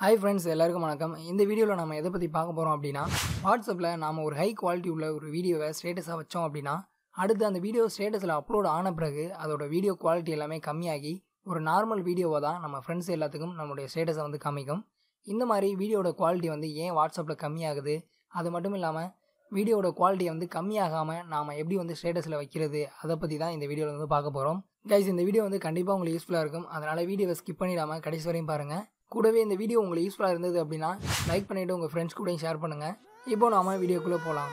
hi friends எல்லாருக்கும் வணக்கம் இந்த வீடியோவில் நம்ம எதை பற்றி பார்க்க போகிறோம் அப்படின்னா வாட்ஸ்அப்பில் நாம் ஒரு ஹை குவாலிட்டி உள்ள ஒரு வீடியோவை ஸ்டேட்டஸாக வச்சோம் அப்படின்னா அடுத்து அந்த வீடியோ ஸ்டேட்டஸில் அப்லோட் ஆன பிறகு அதோட வீடியோ குவாலிட்டி எல்லாமே கம்மியாகி ஒரு நார்மல் வீடியோவை தான் நம்ம ஃப்ரெண்ட்ஸ் எல்லாத்துக்கும் நம்மளுடைய ஸ்டேட்டஸை வந்து காமிக்கும் இந்த மாதிரி வீடியோட குவாலிட்டி வந்து ஏன் வாட்ஸ்அப்பில் கம்மியாகுது அது மட்டும் இல்லாமல் வீடியோட குவாலிட்டியை வந்து கம்மியாகாமல் நாம் எப்படி வந்து ஸ்டேட்டஸில் வைக்கிறது அதை பற்றி தான் இந்த வீடியோவில் வந்து பார்க்க போகிறோம் கைஸ் இந்த வீடியோ வந்து கண்டிப்பாக உங்களுக்கு யூஸ்ஃபுல்லாக இருக்கும் அதனால் வீடியோவை ஸ்கிப் பண்ணிடாமல் கடைசி வரையும் பாருங்கள் கூடவே இந்த வீடியோ உங்களுக்கு யூஸ்ஃபுல்லாக இருந்தது அப்படின்னா லைக் பண்ணிவிட்டு உங்கள் ஃப்ரெண்ட்ஸ் கூடயும் ஷேர் பண்ணுங்கள் இப்போ நாம வீடியோக்குள்ளே போகலாம்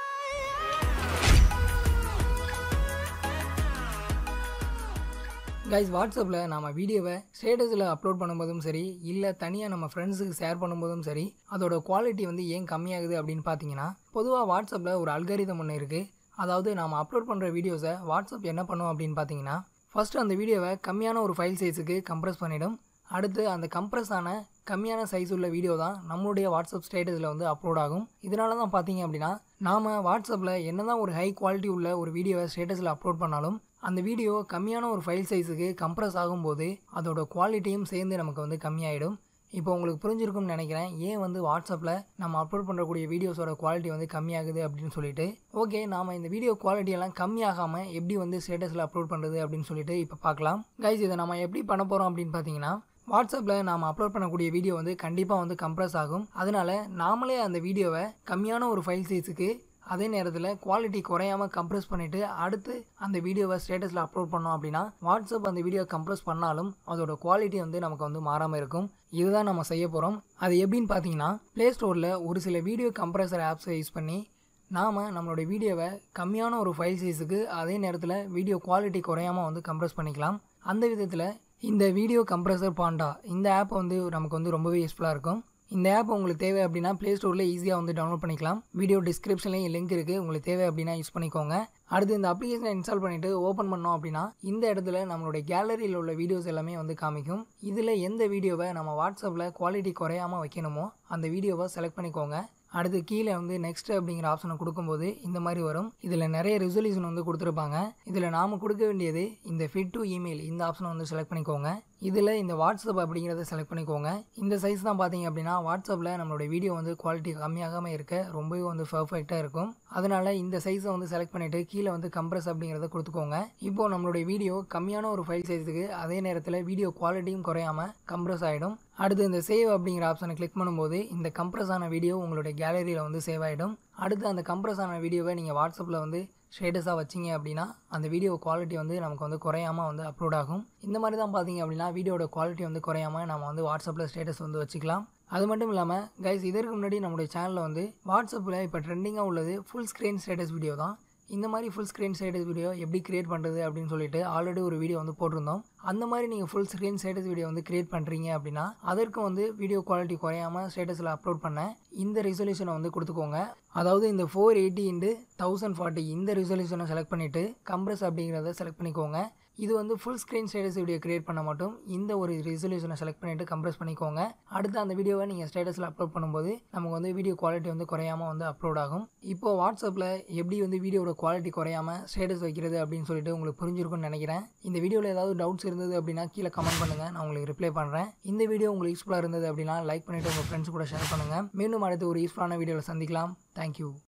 கைஸ் வாட்ஸ்அப்பில் நம்ம வீடியோவை ஸ்டேட்டஸில் அப்லோட் பண்ணும்போதும் சரி இல்லை தனியாக நம்ம ஃப்ரெண்ட்ஸுக்கு ஷேர் பண்ணும்போதும் சரி அதோட குவாலிட்டி வந்து ஏன் கம்மியாகுது அப்படின்னு பார்த்தீங்கன்னா பொதுவாக வாட்ஸ்அப்பில் ஒரு அல்காரிதம் ஒன்று இருக்குது அதாவது நாம் அப்லோட் பண்ணுற வீடியோஸை வாட்ஸ்அப் என்ன பண்ணும் அப்படின்னு பார்த்தீங்கன்னா ஃபஸ்ட்டு அந்த வீடியோவை கம்மியான ஒரு ஃபைல் சைஸுக்கு கம்ப்ரஸ் பண்ணிடும் அடுத்து அந்த கம்ப்ரஸ் ஆன கம்மியான சைஸ் உள்ள வீடியோ தான் நம்மளுடைய வாட்ஸ்அப் ஸ்டேட்டஸில் வந்து அப்லோட் ஆகும் இதனால தான் பார்த்தீங்க அப்படின்னா நாம் வாட்ஸ்அப்பில் என்ன தான் ஒரு ஹை குவாலிட்டி உள்ள ஒரு வீடியோவை ஸ்டேட்டஸில் அப்லோட் பண்ணாலும் அந்த வீடியோ கம்மியான ஒரு ஃபைல் சைஸுக்கு கம்ப்ரஸ் ஆகும்போது அதோட குவாலிட்டியும் சேர்ந்து நமக்கு வந்து கம்மியாயிடும் இப்போ உங்களுக்கு புரிஞ்சிருக்கும்னு நினைக்கிறேன் ஏன் வந்து வாட்ஸ்அப்பில் நம்ம அப்லோட் பண்ணக்கூடிய வீடியோஸோட குவாலிட்டி வந்து கம்மியாகுது அப்படின்னு சொல்லிட்டு ஓகே நாம் இந்த வீடியோ குவாலிட்டி எல்லாம் கம்மியாகாமல் எப்படி வந்து ஸ்டேட்டஸில் அப்லோட் பண்ணுறது அப்படின்னு சொல்லிட்டு இப்போ பார்க்கலாம் கைஸ் இதை நம்ம எப்படி பண்ண போகிறோம் அப்படின்னு பார்த்தீங்கன்னா வாட்ஸ்அப்பில் நாம் அப்லோட் பண்ணக்கூடிய வீடியோ வந்து கண்டிப்பாக வந்து கம்ப்ரஸ் ஆகும் அதனால நாமளே அந்த வீடியோவை கம்மியான ஒரு ஃபைல் சைஸுக்கு அதே நேரத்தில் குவாலிட்டி குறையாமல் கம்ப்ரஸ் பண்ணிவிட்டு அடுத்து அந்த வீடியோவை ஸ்டேட்டஸில் அப்லோட் பண்ணோம் அப்படின்னா வாட்ஸ்அப் அந்த வீடியோ கம்ப்ரஸ் பண்ணாலும் அதோட குவாலிட்டி வந்து நமக்கு வந்து மாறாமல் இருக்கும் இதுதான் நம்ம செய்ய போகிறோம் அது எப்படின்னு பார்த்தீங்கன்னா ப்ளே ஸ்டோரில் ஒரு சில வீடியோ கம்ப்ரஸர் ஆப்ஸை யூஸ் பண்ணி நாம் நம்மளோட வீடியோவை கம்மியான ஒரு ஃபைல் சைஸுக்கு அதே நேரத்தில் வீடியோ குவாலிட்டி குறையாமல் வந்து கம்ப்ரஸ் பண்ணிக்கலாம் அந்த விதத்தில் இந்த வீடியோ கம்ப்ரஸர் பாண்டா இந்த ஆப் வந்து நமக்கு வந்து ரொம்பவே யூஸ்ஃபுல்லாக இருக்கும் இந்த ஆப் உங்களுக்கு தேவை அப்படின்னா ப்ளே ஸ்டோரில் ஈஸியாக வந்து டவுன்லோட் பண்ணிக்கலாம் வீடியோ டிஸ்கிரிப்ஷன்லேயும் லிங்க் இருக்குது உங்களுக்கு தேவை அப்படின்னா யூஸ் பண்ணிக்கோங்க அடுத்து இந்த அப்ளிகேஷனை இன்ஸ்டால் பண்ணிவிட்டு ஓப்பன் பண்ணோம் அப்படின்னா இந்த இடத்துல நம்மளுடைய கேலரியில் உள்ள வீடியோஸ் எல்லாமே வந்து காமிக்கும் இதில் எந்த வீடியோவை நம்ம வாட்ஸ்அப்பில் குவாலிட்டி குறையாமல் வைக்கணுமோ அந்த வீடியோவை செலக்ட் பண்ணிக்கோங்க அடுத்து கீழே வந்து நெக்ஸ்ட் அப்படிங்கிற ஆப்ஷனை கொடுக்கும்போது இந்த மாதிரி வரும் இதில் நிறைய ரெசல்யூஷன் வந்து கொடுத்துருப்பாங்க இதில் நாம் கொடுக்க வேண்டியது இந்த ஃபிட் டு இமெயில் இந்த ஆப்ஷனை வந்து செலக்ட் பண்ணிக்கோங்க இதில் இந்த வாட்ஸ்அப் அப்படிங்கிறத செலக்ட் பண்ணிக்கோங்க இந்த சைஸ் தான் பார்த்தீங்க அப்படின்னா வாட்ஸ்அப்பில் நம்மளோட வீடியோ வந்து குவாலிட்டி கம்மியாகாமல் இருக்க ரொம்பவே வந்து பர்ஃபெக்டாக இருக்கும் அதனால் இந்த சைஸை வந்து செலக்ட் பண்ணிவிட்டு கீழே வந்து கம்ப்ரஸ் அப்படிங்கிறத கொடுத்துக்கோங்க இப்போது நம்மளுடைய வீடியோ கம்மியான ஒரு ஃபைல் சைஸுக்கு அதே நேரத்தில் வீடியோ குவாலிட்டியும் குறையாமல் கம்ப்ரஸ் ஆகிடும் அடுத்து இந்த சேவ் அப்படிங்கிற ஆப்ஷனை கிளிக் பண்ணும்போது இந்த கம்ப்ரஸ் ஆன வீடியோ உங்களுடைய கேலரியில் வந்து சேவ் ஆகிடும் அடுத்து அந்த கம்ப்ரஸ் ஆன வீடியோவை நீங்கள் வாட்ஸ்அப்பில் வந்து ஸ்டேட்டஸாக வச்சிங்க அப்படின்னா அந்த வீடியோ குவாலிட்டி வந்து நமக்கு வந்து குறையாமல் வந்து அப்லோட் ஆகும் இந்த மாதிரி தான் பார்த்தீங்க அப்படின்னா வீடியோட குவாலிட்டி வந்து குறையாமல் நம்ம வந்து வாட்ஸ்அப்பில் ஸ்டேட்டஸ் வந்து வச்சுக்கலாம் அது மட்டும் இல்லாமல் கைஸ் இதற்கு முன்னாடி நம்மளுடைய சேனலில் வந்து வாட்ஸ்அப்பில் இப்போ ட்ரெண்டிங்காக உள்ளது ஃபுல் ஸ்க்ரீன் ஸ்டேட்டஸ் வீடியோ தான் இந்த மாதிரி ஃபுல் ஸ்க்ரீன் ஸ்டேட்டஸ் வீடியோ எப்படி கிரியேட் பண்ணுறது அப்படின்னு சொல்லிட்டு ஆல்ரெடி ஒரு வீடியோ வந்து போட்டிருந்தோம் அந்த மாதிரி நீங்கள் ஃபுல் ஸ்க்ரீன் ஸ்டேட்டஸ் வீடியோ வந்து கிரியேட் பண்ணுறீங்க அப்படின்னா அதற்கு வந்து வீடியோ குவாலிட்டி குறையாமல் ஸ்டேட்டஸில் அப்லோட் பண்ண இந்த ரெசல்யூஷனை வந்து கொடுத்துக்கோங்க அதாவது இந்த four eighty into thousand forty இந்த ரெசல்யூஷனை செலக்ட் பண்ணிவிட்டு கம்ப்ரஸ் அப்படிங்கிறத செலக்ட் பண்ணிக்கோங்க இது வந்து full screen status video create பண்ண மட்டும் இந்த ஒரு ரெசல்யூஷனை செலக்ட் பண்ணிவிட்டு கம்ப்ரஸ் பண்ணிக்கோங்க அடுத்து அந்த வீடியோவை நீங்கள் ஸ்டேட்டஸில் அப்லோட் பண்ணும்போது நமக்கு வந்து வீடியோ குவாலிட்டி வந்து குறையாமல் வந்து அப்லோட் ஆகும் இப்போ வாட்ஸ்அப்பில் எப்படி வந்து வீடியோட குவாலிட்டி குறையாமல் ஸ்டேட்டஸ் வைக்கிறது அப்படின்னு சொல்லிட்டு உங்களுக்கு புரிஞ்சிருக்கும்னு நினைக்கிறேன் இந்த வீடியோவில் ஏதாவது டவுட்ஸ் இருந்தது அப்படின்னா கீழே கமெண்ட் பண்ணுங்கள் நான் உங்களுக்கு ரிப்ளை பண்ணுறேன் இந்த வீடியோ உங்களுக்கு யூஸ்ஃபுல்லாக இருந்தது அப்படின்னா லைக் பண்ணிவிட்டு உங்கள் ஃப்ரெண்ட்ஸ் கூட ஷேர் பண்ணுங்கள் மீண்டும் அடுத்து ஒரு யூஸ்ஃபுல்லான வீடியோவில் சந்திக்கலாம் தேங்க்யூ